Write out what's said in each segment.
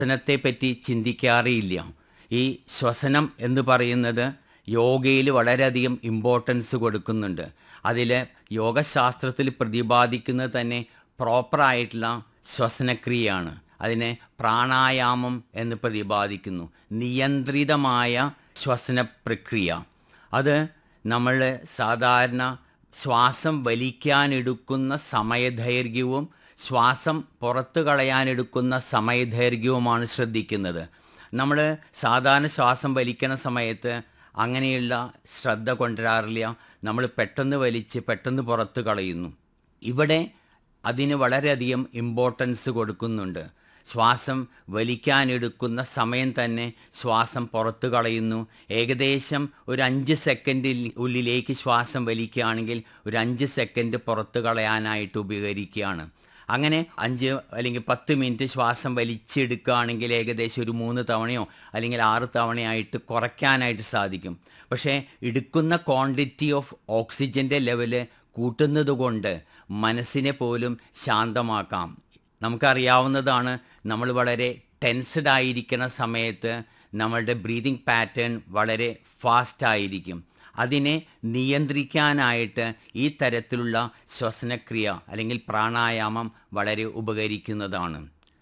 ശ്വസനത്തെ പറ്റി ചിന്തിക്കാറേയില്ല ഈ ശ്വസനം എന്ന് പറയുന്നത് യോഗയിൽ വളരെയധികം ഇമ്പോർട്ടൻസ് കൊടുക്കുന്നുണ്ട് അതിൽ യോഗശാസ്ത്രത്തിൽ പ്രതിപാദിക്കുന്നത് തന്നെ പ്രോപ്പറായിട്ടുള്ള ശ്വസനക്രിയയാണ് അതിനെ പ്രാണായാമം എന്ന് പ്രതിപാദിക്കുന്നു നിയന്ത്രിതമായ ശ്വസന പ്രക്രിയ അത് നമ്മൾ സാധാരണ ശ്വാസം വലിക്കാനെടുക്കുന്ന സമയദൈർഘ്യവും ശ്വാസം പുറത്തു കളയാനെടുക്കുന്ന സമയദൈർഘ്യവുമാണ് ശ്രദ്ധിക്കുന്നത് നമ്മൾ സാധാരണ ശ്വാസം വലിക്കുന്ന സമയത്ത് അങ്ങനെയുള്ള ശ്രദ്ധ കൊണ്ടുവരാറില്ല നമ്മൾ പെട്ടെന്ന് വലിച്ച് പെട്ടെന്ന് പുറത്ത് കളയുന്നു ഇവിടെ അതിന് വളരെയധികം ഇമ്പോർട്ടൻസ് കൊടുക്കുന്നുണ്ട് ശ്വാസം വലിക്കാനെടുക്കുന്ന സമയം തന്നെ ശ്വാസം പുറത്തു കളയുന്നു ഏകദേശം ഒരു അഞ്ച് സെക്കൻഡിൽ ഉള്ളിലേക്ക് ശ്വാസം വലിക്കുകയാണെങ്കിൽ ഒരു അഞ്ച് സെക്കൻഡ് പുറത്തു കളയാനായിട്ട് ഉപകരിക്കുകയാണ് അങ്ങനെ അഞ്ച് അല്ലെങ്കിൽ പത്ത് മിനിറ്റ് ശ്വാസം വലിച്ചെടുക്കുകയാണെങ്കിൽ ഏകദേശം ഒരു മൂന്ന് തവണയോ അല്ലെങ്കിൽ ആറ് തവണയായിട്ട് കുറയ്ക്കാനായിട്ട് സാധിക്കും പക്ഷേ എടുക്കുന്ന ക്വാണ്ടിറ്റി ഓഫ് ഓക്സിജൻ്റെ ലെവല് കൂട്ടുന്നത് കൊണ്ട് മനസ്സിനെ പോലും ശാന്തമാക്കാം നമുക്കറിയാവുന്നതാണ് നമ്മൾ വളരെ ടെൻസ്ഡ് ആയിരിക്കുന്ന സമയത്ത് നമ്മളുടെ ബ്രീതിങ് പാറ്റേൺ വളരെ ഫാസ്റ്റ് ആയിരിക്കും അതിനെ നിയന്ത്രിക്കാനായിട്ട് ഈ തരത്തിലുള്ള ശ്വസനക്രിയ അല്ലെങ്കിൽ പ്രാണായാമം വളരെ ഉപകരിക്കുന്നതാണ്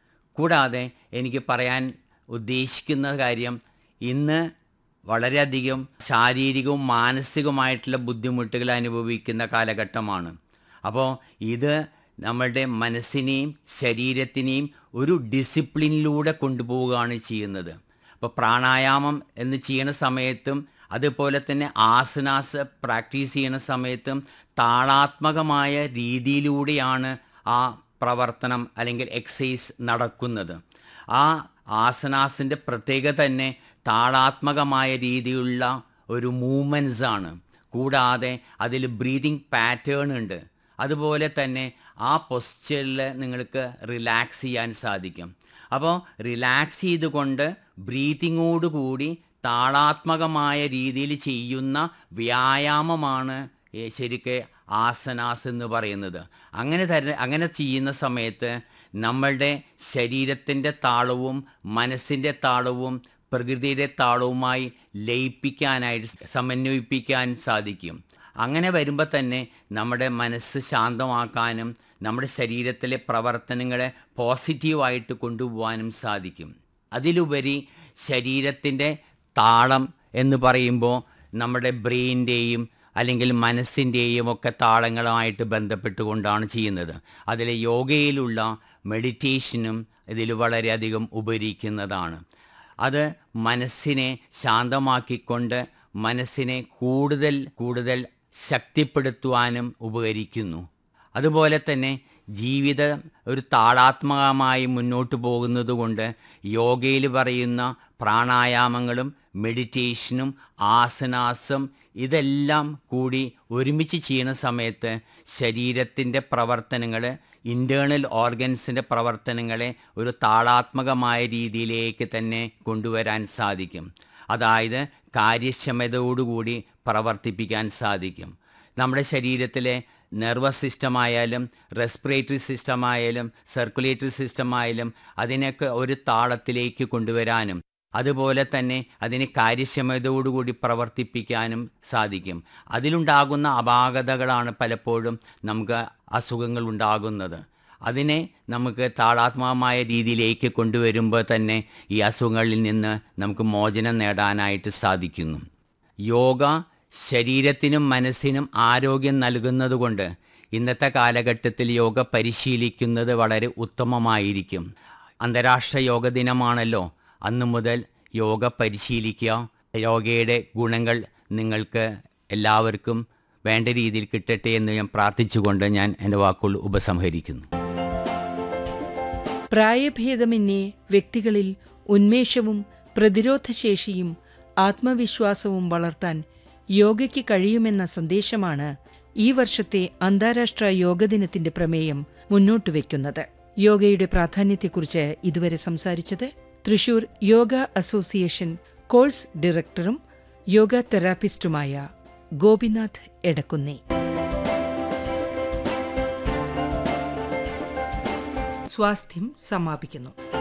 കൂടാതെ എനിക്ക് പറയാൻ ഉദ്ദേശിക്കുന്ന കാര്യം ഇന്ന് വളരെയധികം ശാരീരികവും മാനസികവുമായിട്ടുള്ള ബുദ്ധിമുട്ടുകൾ അനുഭവിക്കുന്ന കാലഘട്ടമാണ് അപ്പോൾ ഇത് നമ്മളുടെ മനസ്സിനെയും ശരീരത്തിനെയും ഒരു ഡിസിപ്ലിനിലൂടെ കൊണ്ടുപോവുകയാണ് ചെയ്യുന്നത് അപ്പോൾ പ്രാണായാമം എന്ന് ചെയ്യുന്ന സമയത്തും അതുപോലെ തന്നെ ആസനാസ് പ്രാക്ടീസ് ചെയ്യുന്ന സമയത്തും താളാത്മകമായ രീതിയിലൂടെയാണ് ആ പ്രവർത്തനം അല്ലെങ്കിൽ എക്സസൈസ് നടക്കുന്നത് ആ ആസനാസിൻ്റെ പ്രത്യേകത തന്നെ താളാത്മകമായ രീതിയിലുള്ള ഒരു മൂവ്മെൻറ്റ്സ് ആണ് കൂടാതെ അതിൽ ബ്രീതിങ് പാറ്റേൺ ഉണ്ട് അതുപോലെ തന്നെ ആ പൊസ്ചറിൽ നിങ്ങൾക്ക് റിലാക്സ് ചെയ്യാൻ സാധിക്കും അപ്പോൾ റിലാക്സ് ചെയ്തുകൊണ്ട് ബ്രീതിങ്ങോടുകൂടി താളാത്മകമായ രീതിയിൽ ചെയ്യുന്ന വ്യായാമമാണ് ശരിക്ക് ആസനാസ് എന്ന് പറയുന്നത് അങ്ങനെ തര അങ്ങനെ ചെയ്യുന്ന സമയത്ത് നമ്മളുടെ ശരീരത്തിൻ്റെ താളവും മനസ്സിൻ്റെ താളവും പ്രകൃതിയുടെ താളവുമായി ലയിപ്പിക്കാനായിട്ട് സമന്വയിപ്പിക്കാൻ സാധിക്കും അങ്ങനെ വരുമ്പോൾ തന്നെ നമ്മുടെ മനസ്സ് ശാന്തമാക്കാനും നമ്മുടെ ശരീരത്തിലെ പ്രവർത്തനങ്ങളെ പോസിറ്റീവായിട്ട് കൊണ്ടുപോകാനും സാധിക്കും അതിലുപരി ശരീരത്തിൻ്റെ താളം എന്ന് പറയുമ്പോൾ നമ്മുടെ ബ്രെയിൻ്റെയും അല്ലെങ്കിൽ മനസ്സിൻ്റെയും ഒക്കെ താളങ്ങളുമായിട്ട് ബന്ധപ്പെട്ടുകൊണ്ടാണ് ചെയ്യുന്നത് അതിൽ യോഗയിലുള്ള മെഡിറ്റേഷനും ഇതിൽ വളരെയധികം ഉപകരിക്കുന്നതാണ് അത് മനസ്സിനെ ശാന്തമാക്കിക്കൊണ്ട് മനസ്സിനെ കൂടുതൽ കൂടുതൽ ശക്തിപ്പെടുത്തുവാനും ഉപകരിക്കുന്നു അതുപോലെ തന്നെ ജീവിതം ഒരു താളാത്മകമായി മുന്നോട്ട് പോകുന്നത് കൊണ്ട് യോഗയിൽ പറയുന്ന പ്രാണായാമങ്ങളും മെഡിറ്റേഷനും ആസനാസും ഇതെല്ലാം കൂടി ഒരുമിച്ച് ചെയ്യുന്ന സമയത്ത് ശരീരത്തിൻ്റെ പ്രവർത്തനങ്ങൾ ഇൻറ്റേർണൽ ഓർഗൻസിൻ്റെ പ്രവർത്തനങ്ങളെ ഒരു താളാത്മകമായ രീതിയിലേക്ക് തന്നെ കൊണ്ടുവരാൻ സാധിക്കും അതായത് കാര്യക്ഷമതയോടുകൂടി പ്രവർത്തിപ്പിക്കാൻ സാധിക്കും നമ്മുടെ ശരീരത്തിലെ നെർവസ് സിസ്റ്റം ആയാലും റെസ്പിറേറ്ററി സിസ്റ്റം ആയാലും സർക്കുലേറ്ററി സിസ്റ്റം ആയാലും അതിനൊക്കെ ഒരു താളത്തിലേക്ക് കൊണ്ടുവരാനും അതുപോലെ തന്നെ അതിനെ കാര്യക്ഷമതയോടുകൂടി പ്രവർത്തിപ്പിക്കാനും സാധിക്കും അതിലുണ്ടാകുന്ന അപാകതകളാണ് പലപ്പോഴും നമുക്ക് അസുഖങ്ങൾ ഉണ്ടാകുന്നത് അതിനെ നമുക്ക് താളാത്മകമായ രീതിയിലേക്ക് കൊണ്ടുവരുമ്പോൾ തന്നെ ഈ അസുഖങ്ങളിൽ നിന്ന് നമുക്ക് മോചനം നേടാനായിട്ട് സാധിക്കുന്നു യോഗ ശരീരത്തിനും മനസ്സിനും ആരോഗ്യം നൽകുന്നതുകൊണ്ട് ഇന്നത്തെ കാലഘട്ടത്തിൽ യോഗ പരിശീലിക്കുന്നത് വളരെ ഉത്തമമായിരിക്കും അന്താരാഷ്ട്ര യോഗ ദിനമാണല്ലോ അന്നു മുതൽ യോഗ പരിശീലിക്കുക യോഗയുടെ ഗുണങ്ങൾ നിങ്ങൾക്ക് എല്ലാവർക്കും വേണ്ട രീതിയിൽ കിട്ടട്ടെ എന്ന് ഞാൻ പ്രാർത്ഥിച്ചുകൊണ്ട് ഞാൻ എൻ്റെ വാക്കുകൾ ഉപസംഹരിക്കുന്നു പ്രായഭേദമന്യേ വ്യക്തികളിൽ ഉന്മേഷവും പ്രതിരോധശേഷിയും ആത്മവിശ്വാസവും വളർത്താൻ യോഗയ്ക്ക് കഴിയുമെന്ന സന്ദേശമാണ് ഈ വർഷത്തെ അന്താരാഷ്ട്ര യോഗ ദിനത്തിന്റെ പ്രമേയം മുന്നോട്ട് വയ്ക്കുന്നത് യോഗയുടെ പ്രാധാന്യത്തെക്കുറിച്ച് ഇതുവരെ സംസാരിച്ചത് തൃശൂർ യോഗ അസോസിയേഷൻ കോഴ്സ് ഡയറക്ടറും യോഗ തെറാപ്പിസ്റ്റുമായ ഗോപിനാഥ് എടക്കുന്നേ സ്വാസ്ഥ്യം സമാപിക്കുന്നു